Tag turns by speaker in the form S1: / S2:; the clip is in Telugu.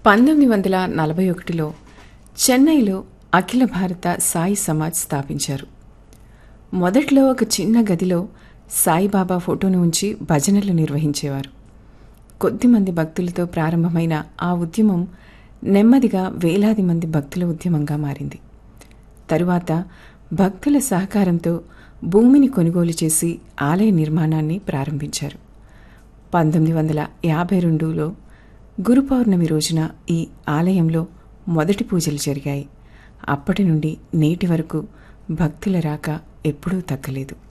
S1: పంతొమ్మిది వందల నలభై ఒకటిలో చెన్నైలో అఖిల భారత సాయి సమాజ్ స్థాపించారు మొదట్లో ఒక చిన్న గదిలో సాయిబాబా ఫోటోను ఉంచి భజనలు నిర్వహించేవారు కొద్దిమంది భక్తులతో ప్రారంభమైన ఆ ఉద్యమం నెమ్మదిగా వేలాది మంది భక్తుల ఉద్యమంగా మారింది తరువాత భక్తుల సహకారంతో భూమిని కొనుగోలు చేసి ఆలయ నిర్మాణాన్ని ప్రారంభించారు పంతొమ్మిది వందల యాభై రెండులో గురు పౌర్ణమి రోజున ఈ ఆలయంలో మొదటి పూజలు జరిగాయి అప్పటి నుండి నేటి వరకు భక్తుల రాక ఎప్పుడూ తగ్గలేదు